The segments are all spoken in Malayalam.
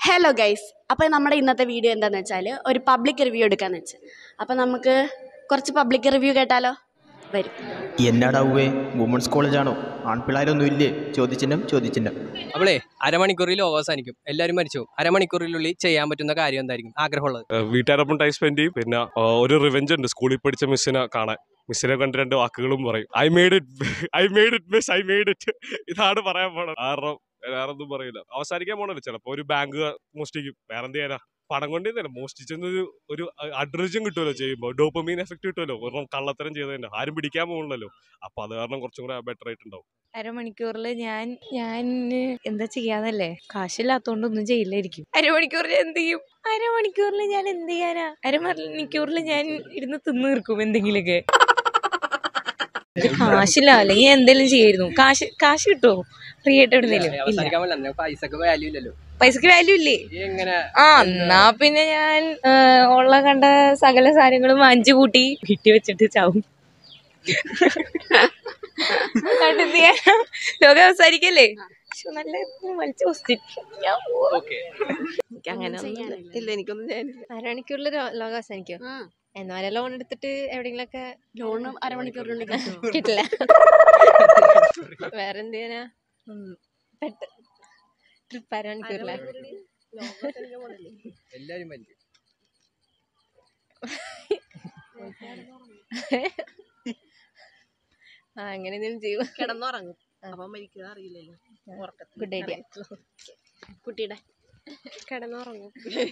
ഹലോ ഗൈസ് അപ്പോൾ നമ്മുടെ ഇന്നത്തെ വീഡിയോ എന്താണെന്ന് വെച്ചാൽ ഒരു പബ്ലിക് റിവ്യൂ എടുക്കാന്ന് വെച്ച് അപ്പോൾ നമുക്ക് കുറച്ച് പബ്ലിക് റിവ്യൂ കേട്ടാലോ വരും എന്നാടാവേ വുമൺസ് കോളേജാണോ ആൺപിള്ളേരൊന്നും ഇല്ലേ ചോദിച്ചിന്നം ചോദിച്ചിന്നം അവളെ അരമണിക്കൂറിൽ അവസാനിക്കും എല്ലാവരും മരിച്ചു പോകും. അരമണിക്കൂറിനുള്ളിൽ ചെയ്യാൻ പറ്റുന്ന കാര്യം എന്തായിരിക്കും ആഗ്രഹമുള്ളത് ഏഹ് വീട്ടുകാരൊപ്പം ടൈം സ്പെൻഡ് ചെയ്യും പിന്നെ ഏഹ് ഒരു റിവെഞ്ച് ഉണ്ട് സ്കൂളിൽ പഠിച്ച മിസ്സിനെ കാണാൻ മിസ്സിനെ കണ്ട് രണ്ട് വാക്കുകളും പറയും I made it I made it miss I made it ഇതാണ് പറയാൻ പോണത് കാരണം വേറെ ഒന്നും പറയില്ല അവസാനിക്കാൻ പോണല്ലോ ചിലപ്പോ ഒരു ബാങ്ക് മോഷ്ടിക്കും വേറെ എന്ത് ചെയ്യാനാ പണം കൊണ്ട് തന്നെ മോഷ്ടിച്ചെന്നൊരു ഒരു അഡ്രജും കിട്ടുമല്ലോ ചെയ്യുമ്പോൾ ഡോപ്പമീൻ എഫക്ട് കിട്ടുമല്ലോ ഒരെണ്ണം കള്ളത്തരം ചെയ്തതന്നെ ആരും പിടിക്കാൻ പോകുന്നില്ലല്ലോ അപ്പൊ അത് കാരണം കുറച്ചും കൂടെ ബെറ്റർ ആയിട്ടുണ്ടാവും അരമണിക്കൂറിൽ ഞാൻ ഞാൻ എന്താ ചെയ്യാന്നല്ലേ കാശില്ലാത്തോണ്ട് ഒന്നും ചെയ്യില്ലായിരിക്കും അരമണിക്കൂറിൽ എന്ത് ചെയ്യും അരമണിക്കൂറിൽ ഞാൻ എന്ത് ചെയ്യാനാ അരമണിക്കൂറിൽ ഞാൻ ഇരുന്ന് തിന്നു തീർക്കും എന്തെങ്കിലുമൊക്കെ കാശില്ല അല്ലെങ്കിൽ എന്തെങ്കിലും ചെയ്യായിരുന്നു കാശ് കാശ് കിട്ടുമോ ഫ്രീ ആയിട്ട് എവിടെന്നേലും ഇല്ല അവസാനിക്കാൻ പറ്റില്ല പൈസക്ക് വാല്യൂ ഇല്ലല്ലോ പൈസക്ക് വാല്യൂ ഇല്ലേ ഈ എങ്ങനെ ആ എന്നാ പിന്നെ ഞാൻ ആ, ഉള്ള കണ്ട സകല സാധനങ്ങളും അഞ്ചു കൂട്ടി വീട്ടിൽ വെച്ചിട്ട് ചാവും എന്നിട്ട് എന്ത് ചെയ്യാനാ? ലോകം അവസാനിക്കല്ലേ പക്ഷെ നല്ല വലിച്ചു ക്വസ്റ്റ്യൻ ഓക്കെ എനിക്ക് അങ്ങനെ ഇല്ല എനിക്കൊന്നും ചെയ്യാനില്ല അരമണിക്കൂറിൽ ലോകം അവസാനിക്കോ എന്നാലും ലോൺ എടുത്തിട്ട് എവിടെയെങ്കിലൊക്കെ ലോണ് അരമണിക്കൂറിനുള്ളിൽ കിട്ടുമോ? കിട്ടില്ല വേറെ എന്ത് ചെയ്യാനാ പെട്ട് ട്രിപ്പ് അരമണിക്കൂറിലെ എല്ലാവരും മരിക്കും ആ അങ്ങനെ എന്തെങ്കിലും ചെയ്യും കിടന്നുറങ്ങും അപ്പം മരിക്കുക അറിയില്ലല്ലോ ഗുഡ് ഐഡിയ കുട്ടിയുടെ കിടന്നുറങ്ങും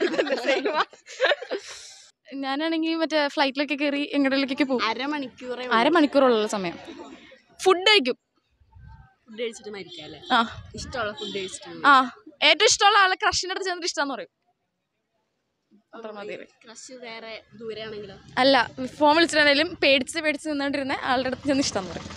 ഞാനാണെങ്കിൽ മറ്റേ ഫ്ലൈറ്റിലൊക്കെ കയറി എങ്ങോട്ടേക്കൊക്കെ പോകും അരമണിക്കൂറേ അരമണിക്കൂറുള്ള സമയം ഫുഡ് കഴിക്കും ഫുഡ് കഴിച്ചിട്ട് മരിക്കാം അല്ലേ ആ ഇഷ്ടമുള്ള ഫുഡ് കഴിച്ചിട്ട് ആ ഏറ്റവും ഇഷ്ടമുള്ള ആളെ ക്രഷിൻ്റെ അടുത്ത് ചെന്നിട്ട് ഇഷ്ടമെന്ന് പറയും അത്ര മതി ക്രഷ് വേറെ ദൂരെ ആണെങ്കിലോ അല്ല ഫോൺ വിളിച്ചിട്ടുണ്ടെങ്കിലും പേടിച്ച് പേടിച്ച് നിന്നോണ്ടിരുന്ന ആളുടെ അടുത്ത് ചെന്ന് ഇഷ്ടമെന്ന് പറയും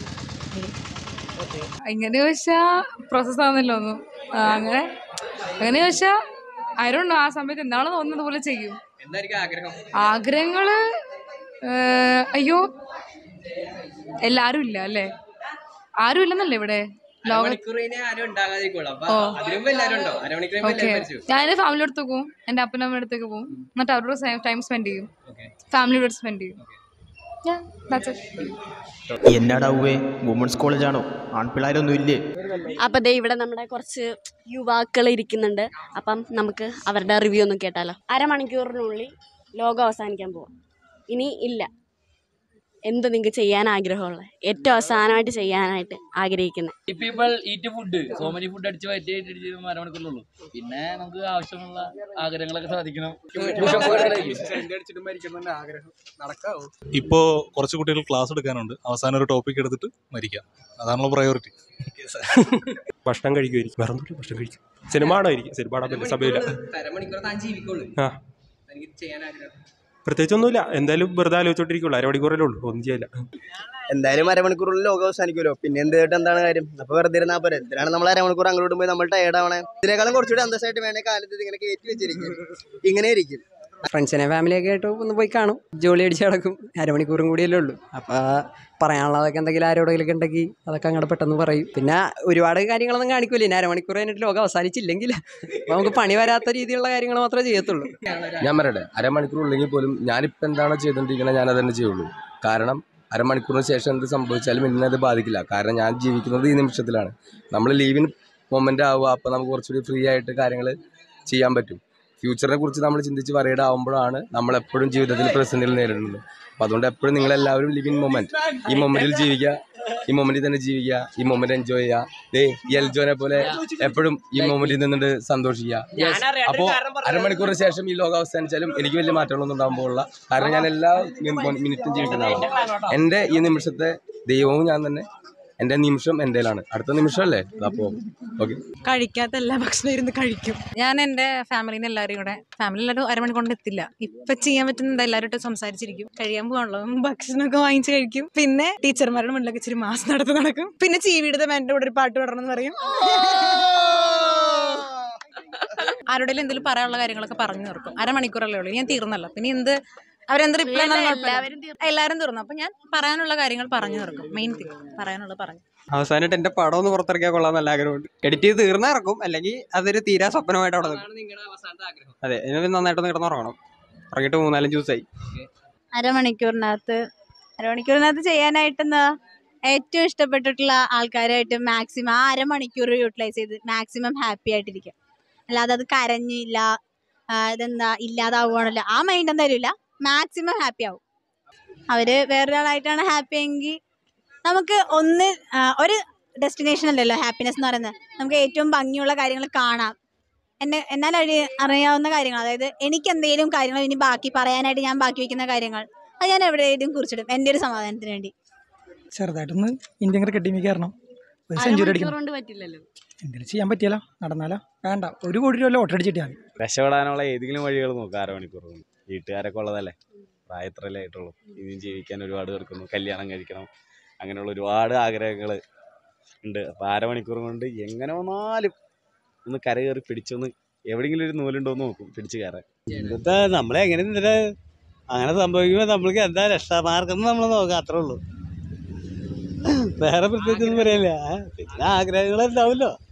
ഇങ്ങനെ ചോദിച്ചാ പ്രോസസ് ആവുന്നില്ല ഒന്നും ആ, അങ്ങനെ അങ്ങനെ ചോദിച്ചാ ആരുണ്ടോ ആ സമയത്ത് എന്താണോ തോന്നുന്നത് പോലെ ചെയ്യും എന്തായിരിക്കും ആഗ്രഹം ആഗ്രഹങ്ങള് ഏഹ്, അയ്യോ എല്ലാരും ഇല്ല അല്ലേ ആരും ഇല്ലെന്നല്ലേ ഇവിടെ ലോക അരമണിക്കൂറിനെ ആരും ഉണ്ടാകാതിരിക്കുള്ളൂ അപ്പൊ അതിനും എല്ലാവരും ഉണ്ടോ അരമണിക്കൂർ ഓക്കെ എല്ലാവരും മരിച്ചു ഞാൻ എൻ്റെ ഫാമിലി അടുത്തേക്ക് പോകും എൻ്റെ അപ്പനമ്മയുടെ അടുത്തേക്ക് പോകും എന്നിട്ട് അവരോട് ടൈം സ്പെൻഡ് ചെയ്യും ഫാമിലിയോട് സ്പെൻഡ് ചെയ്യും Yeah, that's it. എന്നാടാവേ വുമൺസ് കോളേജാണോ ആൺപിള്ളേരൊന്നും ഇല്ലേ അപ്പം ദേ ഇവിടെ നമ്മുടെ കുറച്ച് യുവാക്കൾ ഇരിക്കുന്നുണ്ട് അപ്പം നമുക്ക് അവരുടെ റിവ്യൂ ഒന്ന് കേട്ടാലോ അരമണിക്കൂറിനുള്ളിൽ ലോകം അവസാനിക്കാൻ പോവാം ഇനി ഇല്ല എന്ത് നിങ്ങൾക്ക് ചെയ്യാൻ ആഗ്രഹമുള്ളത് ഏറ്റവും അവസാനമായിട്ട് ചെയ്യാനായിട്ട് ആഗ്രഹിക്കുന്നത് people eat food so many food അടിച്ച് വയറ്റി അടിച്ച് അരമണിക്കൂറിലുള്ളൂ പിന്നെ നമുക്ക് ആവശ്യമുള്ള ആഗ്രഹങ്ങളൊക്കെ സാധിക്കണം ഇപ്പോൾ കുറച്ച് കുട്ടികൾ ക്ലാസ് എടുക്കാനുണ്ട് അവസാനം ഒരു ടോപ്പിക് എടുത്തിട്ട് മരിക്കാം അതാണല്ലോ പ്രയോറിറ്റി ഭക്ഷണം കഴിക്കുമായിരിക്കും വേറെ ഒന്നുമില്ല ഭക്ഷണം കഴിക്കും സിനിമ ആണായിരിക്കും സിനിമ കാണാൻ പറ്റില്ല സമയമില്ല അരമണിക്കൂർ താൻ ജീവിക്കുള്ളൂ ആ എനിക്ക് ചെയ്യാൻ ആഗ്രഹം പ്രത്യേകിച്ചൊന്നുമില്ല എന്തായാലും വെറുതെ ആലോചിച്ചോണ്ടിരിക്കുള്ളൂ അരമണിക്കൂറല്ലേ ഉള്ളൂ ഒന്നും ചെയ്യില്ല എന്തായാലും അരമണിക്കൂറിൽ ലോകം അവസാനിക്കുമല്ലോ പിന്നെ എന്ത് കേട്ട് എന്താണ് കാര്യം അപ്പൊ വെറുതെ ഇരുന്നാ പോരെ എന്തിനാണ് നമ്മൾ അരമണിക്കൂർ അങ്ങോട്ട് പോയി നമ്മൾ ടയർഡ് ആവണേ ഇതിനേക്കാളും കുറച്ചുകൂടി അന്തസ്സായിട്ട് വേണേ കാലത്ത് ഇത് ഇങ്ങനെ കയറ്റി വെച്ചിരിക്കും ഇങ്ങനെ ഇരിക്കും ഫ്രണ്ട്സിനെ ഫാമിലിയൊക്കെ ആയിട്ട് ഒന്ന് പോയി കാണും ജോലി അടിച്ച് കിടക്കും അരമണിക്കൂറും കൂടിയല്ലേ ഉള്ളൂ അപ്പോൾ പറയാനുള്ളതൊക്കെ എന്തെങ്കിലും ആരോടെങ്കിലും ഉണ്ടെങ്കിൽ അതൊക്കെ അങ്ങോട്ട് പെട്ടെന്ന് പറയും പിന്നെ ഒരുപാട് കാര്യങ്ങളൊന്നും കാണിക്കൂല ഇനി അരമണിക്കൂർ കഴിഞ്ഞിട്ട് ലോകം അവസാനിച്ചില്ലെങ്കിൽ അപ്പോൾ നമുക്ക് പണി വരാത്ത രീതിയിലുള്ള കാര്യങ്ങൾ മാത്രമേ ചെയ്യത്തുള്ളൂ ഞാൻ പറയട്ടെ അരമണിക്കൂർ ഉള്ളെങ്കിൽ പോലും ഞാനിപ്പോൾ എന്താണോ ചെയ്തുകൊണ്ടിരിക്കുന്നത് ഞാൻ അതന്നെ ചെയ്യുള്ളൂ കാരണം അരമണിക്കൂറിന് ശേഷം എന്ത് സംഭവിച്ചാലും എന്നെ അത് ബാധിക്കില്ല കാരണം ഞാൻ ജീവിക്കുന്നത് ഈ നിമിഷത്തിലാണ് നമ്മൾ ലീവിന് മൊമെൻ്റ് ആവുക അപ്പോൾ നമുക്ക് കുറച്ചുകൂടി ഫ്രീ ആയിട്ട് കാര്യങ്ങൾ ചെയ്യാൻ പറ്റും ഫ്യൂച്ചറിനെ കുറിച്ച് നമ്മൾ ചിന്തിച്ച് വറീഡ് ആവുമ്പോഴാണ് നമ്മൾ എപ്പോഴും ജീവിതത്തിൽ പ്രതിസന്ധികൾ നേരിടുന്നത് അപ്പോൾ അതുകൊണ്ട് എപ്പോഴും നിങ്ങളെല്ലാവരും ലിവ് ഇൻ മൊമെൻറ്റ് ഈ മൊമെൻറ്റിൽ ജീവിക്കുക ഈ മൊമെൻറ്റിൽ തന്നെ ജീവിക്കുക ഈ മൊമെൻറ്റ് എൻജോയ് ചെയ്യുക ദേ ഈ എൽജോനെ പോലെ എപ്പോഴും ഈ മൊമെൻറ്റിൽ നിന്നിട്ട് സന്തോഷിക്കുക അപ്പോൾ അരമണിക്കൂറിന് ശേഷം ഈ ലോകം അവസാനിച്ചാലും എനിക്ക് വലിയ മാറ്റങ്ങളൊന്നും ഉണ്ടാകാൻ പോകില്ല കാരണം ഞാൻ എല്ലാ മിനി- മിനിറ്റും ജീവിക്കുന്നതാണ് എൻ്റെ ഈ നിമിഷത്തെ ദൈവവും ഞാൻ തന്നെ എൻ്റെ നിമിഷം എൻ്റെയിലാണ് അടുത്ത നിമിഷമല്ലേ അപ്പോൾ ഓക്കെ കഴിക്കാത്ത എല്ലാ ഭക്ഷണം ഇരുന്ന് കഴിക്കും ഞാൻ എൻ്റെ ഫാമിലിനെ എല്ലാവരും കൂടെ ഫാമിലി എല്ലാവരും അരമണിക്കൂർ കൊണ്ട് എത്തില്ല ഇപ്പൊ ചെയ്യാൻ പറ്റുന്നത് എല്ലാവരും സംസാരിച്ചിരിക്കും കഴിയാൻ പോകാനുള്ളൂ ഭക്ഷണമൊക്കെ വാങ്ങിച്ച് കഴിക്കും പിന്നെ ടീച്ചർമാരുടെ മുന്നിലൊക്കെ ഇച്ചിരി മാസം നടത്ത് നടക്കും പിന്നെ ചീവിയുടെ എൻ്റെ കൂടെ ഒരു പാട്ട് പാടണം എന്ന് പറയും ആരോടെങ്കിലും എന്തെങ്കിലും പറയാനുള്ള കാര്യങ്ങളൊക്കെ പറഞ്ഞു തീർക്കും അരമണിക്കൂറല്ലേ ഉള്ളൂ ഞാൻ തീർന്നല്ലോ പിന്നെ എന്ത് അവരെന്ത് റിപ്ലൈ എല്ലാവരും എല്ലാവരും തീർന്നു അപ്പൊ ഞാൻ പറയാനുള്ള കാര്യങ്ങൾ പറഞ്ഞു തീർക്കും മെയിൻ തിങ് പറയാനുള്ളത് പറഞ്ഞു അവസാനമായിട്ട് എൻ്റെ പടം ഒന്ന് പുറത്തിറക്കിയാൽ കൊള്ളാൻ നല്ല ആഗ്രഹമുണ്ട് എഡിറ്റ് ചെയ്ത് തീർന്നാ ഇറക്കും അല്ലെങ്കിൽ അതൊരു തീരാ സ്വപ്നമായിട്ട് അവിടെ നിൽക്കും അതെ ഇതിന് നന്നായിട്ടൊന്ന് കിടന്നുറങ്ങണം ഉറങ്ങിയിട്ട് മൂന്നാലഞ്ച് ദിവസമായി അരമണിക്കൂറിനകത്ത് അരമണിക്കൂറിനകത്ത് ചെയ്യാനായിട്ടെന്താ ഏറ്റവും ഇഷ്ടപ്പെട്ടിട്ടുള്ള ആൾക്കാരായിട്ട് മാക്സിമം ആ അരമണിക്കൂർ യൂട്ടിലൈസ് ചെയ്ത് മാക്സിമം ഹാപ്പി ആയിട്ടിരിക്കുക അല്ലാതെ അത് കരഞ്ഞില്ല ആ, ഇതെന്താ ഇല്ലാതാവുകയാണല്ലോ ആ മൈൻഡ് എന്തായാലും ഇല്ല മാക്സിമം ഹാപ്പി ആവും അവര് വേറൊരാളായിട്ടാണ് ഹാപ്പി എങ്കിൽ നമുക്ക് ഒന്ന് ആ, ഒരു ഡെസ്റ്റിനേഷൻ അല്ലല്ലോ ഹാപ്പിനെസ് എന്ന് പറയുന്നത് നമുക്ക് ഏറ്റവും ഭംഗിയുള്ള കാര്യങ്ങൾ കാണാം എന്നെ എന്നാൽ അഴി അറിയാവുന്ന കാര്യങ്ങൾ അതായത് എനിക്ക് എന്തെങ്കിലും കാര്യങ്ങൾ ഇനി ബാക്കി പറയാനായിട്ട് ഞാൻ ബാക്കി വെക്കുന്ന കാര്യങ്ങൾ അത് ഞാൻ എവിടെയെങ്കിലും കുറിച്ചിടും എൻ്റെ ഒരു സമാധാനത്തിന് വേണ്ടി ചെറുതായിട്ടൊന്ന് ഇന്ത്യൻ ക്രിക്കറ്റ് ടീമിൽ കയറണം ഒരു സെഞ്ചുറി അരമണിക്കൂർ അടിക്കണം കൊണ്ട് പറ്റില്ലല്ലോ എന്തെങ്കിലും ചെയ്യാൻ പറ്റിയല്ലോ നടന്നാലോ വേണ്ട ഒരു കോടി രൂപ ലോട്ടറി അടിച്ചിട്ടാൽ മതി രക്ഷപ്പെടാനുള്ള ഏതെങ്കിലും വഴികൾ നോക്കുക അരമണിക്കൂർ കൊണ്ട് വീട്ടുകാരൊക്കെ ഉള്ളതല്ലേ പ്രായത്രല്ലേ ആയിട്ടുള്ളൂ ഇനിയും ജീവിക്കാൻ ഒരുപാട് പേർക്കുന്നു കല്യാണം കഴിക്കണം അങ്ങനെയുള്ള ഒരുപാട് ആഗ്രഹങ്ങൾ ഉണ്ട് അപ്പോൾ അരമണിക്കൂർ കൊണ്ട് എങ്ങനെ വന്നാലും ഒന്ന് കര കയറി പിടിച്ചൊന്ന് എവിടെയെങ്കിലും ഒരു നൂലുണ്ടോ എന്ന് നോക്കും പിടിച്ച് കയറാൻ ഇന്നത്തെ നമ്മളെ എങ്ങനെ നിന്നിട്ട് അങ്ങനെ സംഭവിക്കുമ്പോൾ നമ്മൾക്ക് എന്താ രക്ഷാമാർഗം നമ്മൾ നോക്കാം അത്രേ ഉള്ളൂ വേറെ പ്രത്യേകിച്ചൊന്നും പറയില്ല പിന്നെ ആഗ്രഹങ്ങൾ ഉണ്ടാവുമല്ലോ